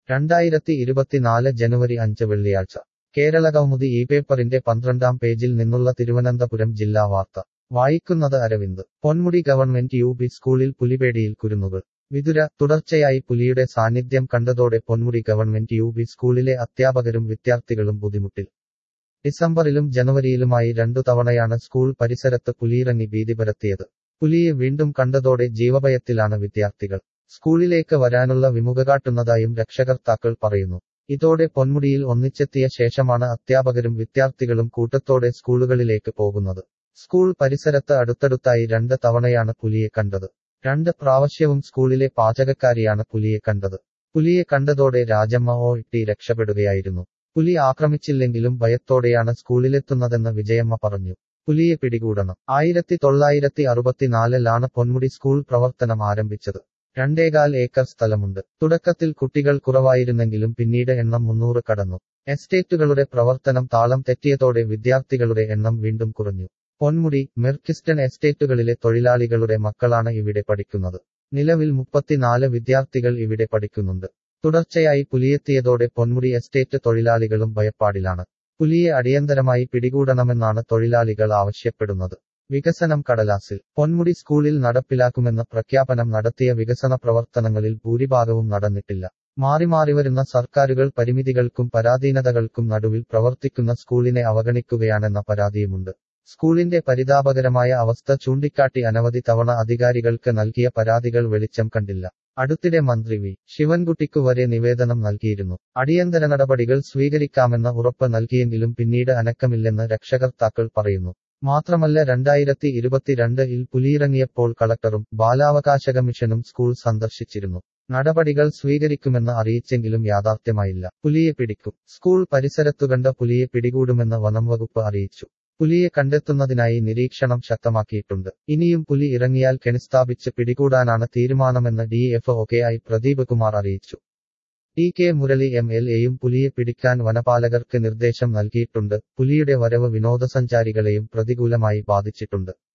രണ്ടായിരത്തി ഇരുപത്തിനാല് ജനുവരി അഞ്ച് വെള്ളിയാഴ്ച കേരളകൗമുദി ഈ പേപ്പറിന്റെ പന്ത്രണ്ടാം പേജിൽ നിന്നുള്ള തിരുവനന്തപുരം ജില്ലാ വാർത്ത വായിക്കുന്നത് Aravind Ponmudi government U P സ്കൂളിൽ പുലിപേടിയിൽ കുരുന്നുകൾ വിതുര തുടർച്ചയായി പുലിയുടെ സാന്നിധ്യം കണ്ടതോടെ പൊന്മുടി ഗവൺമെന്റ് യു പി സ്കൂളിലെ അധ്യാപകരും വിദ്യാർത്ഥികളും ബുദ്ധിമുട്ടിൽ ഡിസംബറിലും ജനുവരിയിലുമായി രണ്ടു തവണയാണ് സ്കൂൾ പരിസരത്ത് പുലിയിറങ്ങി ഭീതി പരത്തിയത് പുലിയെ വീണ്ടും കണ്ടതോടെ ജീവഭയത്തിലാണ് വിദ്യാർത്ഥികൾ സ്കൂളിലേക്ക് വരാനുള്ള വിമുഖ കാട്ടുന്നതായും രക്ഷകർത്താക്കൾ പറയുന്നു ഇതോടെ പൊന്മുടിയിൽ ഒന്നിച്ചെത്തിയ ശേഷമാണ് അധ്യാപകരും വിദ്യാർത്ഥികളും കൂട്ടത്തോടെ സ്കൂളുകളിലേക്ക് പോകുന്നത് സ്കൂൾ പരിസരത്ത് അടുത്തടുത്തായി രണ്ട് തവണയാണ് പുലിയെ കണ്ടത് രണ്ട് പ്രാവശ്യവും സ്കൂളിലെ പാചകക്കാരിയാണ് പുലിയെ കണ്ടത് പുലിയെ കണ്ടതോടെ രാജമ്മ ഓ ഇട്ടി രക്ഷപ്പെടുകയായിരുന്നു പുലി ആക്രമിച്ചില്ലെങ്കിലും ഭയത്തോടെയാണ് സ്കൂളിലെത്തുന്നതെന്ന് വിജയമ്മ പറഞ്ഞു പുലിയെ പിടികൂടണം ആയിരത്തി തൊള്ളായിരത്തി അറുപത്തിനാലിലാണ് പൊന്മുടി സ്കൂൾ പ്രവർത്തനം ആരംഭിച്ചത് രണ്ടേകാൽ ഏക്കർ സ്ഥലമുണ്ട് തുടക്കത്തിൽ കുട്ടികൾ കുറവായിരുന്നെങ്കിലും പിന്നീട് എണ്ണം മുന്നൂറ് കടന്നു എസ്റ്റേറ്റുകളുടെ പ്രവർത്തനം താളം തെറ്റിയതോടെ വിദ്യാർത്ഥികളുടെ എണ്ണം വീണ്ടും കുറഞ്ഞു പൊന്മുടി മെർക്കിസ്റ്റൺ എസ്റ്റേറ്റുകളിലെ തൊഴിലാളികളുടെ മക്കളാണ് ഇവിടെ പഠിക്കുന്നത് നിലവിൽ മുപ്പത്തിനാല് വിദ്യാർത്ഥികൾ ഇവിടെ പഠിക്കുന്നുണ്ട് തുടർച്ചയായി പുലിയെത്തിയതോടെ പൊന്മുടി എസ്റ്റേറ്റ് തൊഴിലാളികളും ഭയപ്പാടിലാണ് പുലിയെ അടിയന്തരമായി പിടികൂടണമെന്നാണ് തൊഴിലാളികൾ ആവശ്യപ്പെടുന്നത് വികസനം കടലാസിൽ പൊന്മുടി സ്കൂളിൽ നടപ്പിലാക്കുമെന്ന പ്രഖ്യാപനം നടത്തിയ വികസന പ്രവർത്തനങ്ങളിൽ ഭൂരിഭാഗവും നടന്നിട്ടില്ല മാറി മാറി വരുന്ന സർക്കാരുകൾ പരിമിതികൾക്കും പരാധീനതകൾക്കും നടുവിൽ പ്രവർത്തിക്കുന്ന സ്കൂളിനെ അവഗണിക്കുകയാണെന്ന പരാതിയുമുണ്ട് സ്കൂളിന്റെ പരിതാപകരമായ അവസ്ഥ ചൂണ്ടിക്കാട്ടി അനവധി തവണ അധികാരികൾക്ക് നൽകിയ പരാതികൾ വെളിച്ചം കണ്ടില്ല അടുത്തിടെ മന്ത്രി വി ശിവൻകുട്ടിക്കു വരെ നിവേദനം നൽകിയിരുന്നു അടിയന്തര നടപടികൾ സ്വീകരിക്കാമെന്ന ഉറപ്പ് നൽകിയെങ്കിലും പിന്നീട് അനക്കമില്ലെന്ന് രക്ഷകർത്താക്കൾ പറയുന്നു മാത്രമല്ല രണ്ടായിരത്തി ഇരുപത്തിരണ്ടിൽ പുലിയിറങ്ങിയപ്പോൾ കളക്ടറും ബാലാവകാശ കമ്മീഷനും സ്കൂൾ സന്ദർശിച്ചിരുന്നു നടപടികൾ സ്വീകരിക്കുമെന്ന് അറിയിച്ചെങ്കിലും യാഥാർത്ഥ്യമായില്ല പുലിയെ പിടിക്കും സ്കൂൾ പരിസരത്തു കണ്ട പുലിയെ പിടികൂടുമെന്ന് വനം വകുപ്പ് അറിയിച്ചു പുലിയെ കണ്ടെത്തുന്നതിനായി നിരീക്ഷണം ശക്തമാക്കിയിട്ടുണ്ട് ഇനിയും പുലി ഇറങ്ങിയാൽ കെണിസ്ഥാപിച്ച് പിടികൂടാനാണ് തീരുമാനമെന്ന് D F okay I Pradeep Kumar അറിയിച്ചു T K Murali M L എയും പുലിയെ പിടിക്കാൻ വനപാലകർക്ക് നിർദ്ദേശം നൽകിയിട്ടുണ്ട് പുലിയുടെ വരവ് വിനോദസഞ്ചാരികളെയും പ്രതികൂലമായി ബാധിച്ചിട്ടുണ്ട്